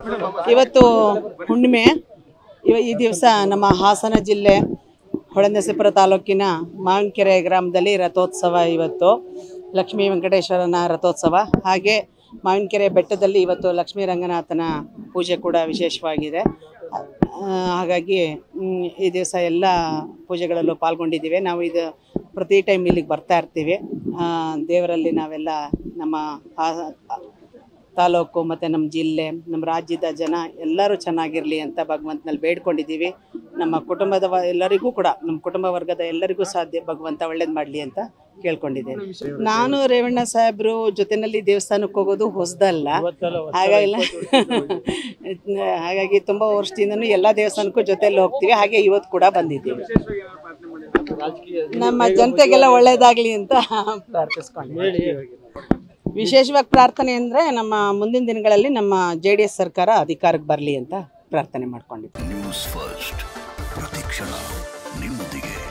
ಇವತ್ತು ಹುಣ್ಣಿಮೆ ಇವ ಈ ದಿವಸ ನಮ್ಮ ಹಾಸನ ಜಿಲ್ಲೆ ಹೊಳೆನರಸೀಪುರ ತಾಲೂಕಿನ ಮಾವಿನಕೆರೆ ಗ್ರಾಮದಲ್ಲಿ ರಥೋತ್ಸವ ಇವತ್ತು ಲಕ್ಷ್ಮೀ ವೆಂಕಟೇಶ್ವರನ ರಥೋತ್ಸವ ಹಾಗೆ ಮಾವಿನಕೆರೆ ಬೆಟ್ಟದಲ್ಲಿ ಇವತ್ತು ಲಕ್ಷ್ಮೀ ರಂಗನಾಥನ ಪೂಜೆ ಕೂಡ ವಿಶೇಷವಾಗಿದೆ ಆ, ಹಾಗಾಗಿ ಮ್, ಈ ದಿವಸ ಎಲ್ಲ ಪೂಜೆಗಳಲ್ಲೂ ಪಾಲ್ಗೊಂಡಿದ್ದೀವಿ ನಾವು ಇದು ಪ್ರತಿ ಟೈಮ್ ಇಲ್ಲಿಗೆ ಬರ್ತಾ ಇರ್ತೀವಿ ಆ, ದೇವರಲ್ಲಿ ನಾವೆಲ್ಲ ನಮ್ಮ ಆ- ತಾಲೂಕು ಮತ್ತು ನಮ್ಮ ಜಿಲ್ಲೆ ನಮ್ಮ ರಾಜ್ಯದ ಜನ ಎಲ್ಲರೂ ಚೆನ್ನಾಗಿರಲಿ ಅಂತ ಭಗವಂತನಲ್ಲಿ ಬೇಡ್ಕೊಂಡಿದ್ದೀವಿ ನಮ್ಮ ಕುಟುಂಬದ ವ- ಎಲ್ಲರಿಗೂ ಕೂಡ ನಮ್ಮ ಕುಟುಂಬ ವರ್ಗದ ಎಲ್ಲರಿಗೂ ಸಾಧ್ಯ ಭಗವಂತ ಒಳ್ಳೇದು ಮಾಡಲಿ ಅಂತ ಕೇಳ್ಕೊಂಡಿದ್ದೇನೆ ನಾನು ರೇವಣ್ಣ ಸಾಹೇಬ್ರು ಜೊತೆನಲ್ಲಿ ದೇವಸ್ಥಾನಕ್ಕೆ ಹೋಗೋದು ಹೊಸದಲ್ಲ ಹಾಗಾಗಿ ಹಾಗಾಗಿ ತುಂಬ ವರ್ಷದಿಂದನೂ ಎಲ್ಲ ದೇವಸ್ಥಾನಕ್ಕೂ ಜೊತೆಯಲ್ಲಿ ಹೋಗ್ತೀವಿ ಹಾಗೆ ಇವತ್ತು ಕೂಡ ಬಂದಿದ್ದೀವಿ ನಮ್ಮ ಜನತೆಗೆಲ್ಲ ಒಳ್ಳೇದಾಗ್ಲಿ ಅಂತ ಪ್ರಾರ್ಥಿಸ್ಕೊಂಡಿದ್ದೀವಿ ವಿಶೇಷವಾಗಿ ಪ್ರಾರ್ಥನೆ ಅಂದರೆ ನಮ್ಮ ಮುಂದಿನ ದಿನಗಳಲ್ಲಿ ನಮ್ಮ ಜೆ ಡಿ ಎಸ್ ಸರ್ಕಾರ ಅಧಿಕಾರಕ್ಕೆ ಬರಲಿ ಅಂತ ಪ್ರಾರ್ಥನೆ ಮಾಡ್ಕೊಂಡಿದ್ದೀವಿ ನ್ಯೂಸ್ ಫಸ್ಟ್ ಪ್ರತಿಕ್ಷಣ ನಿಮ್ಮೊಂದಿಗೆ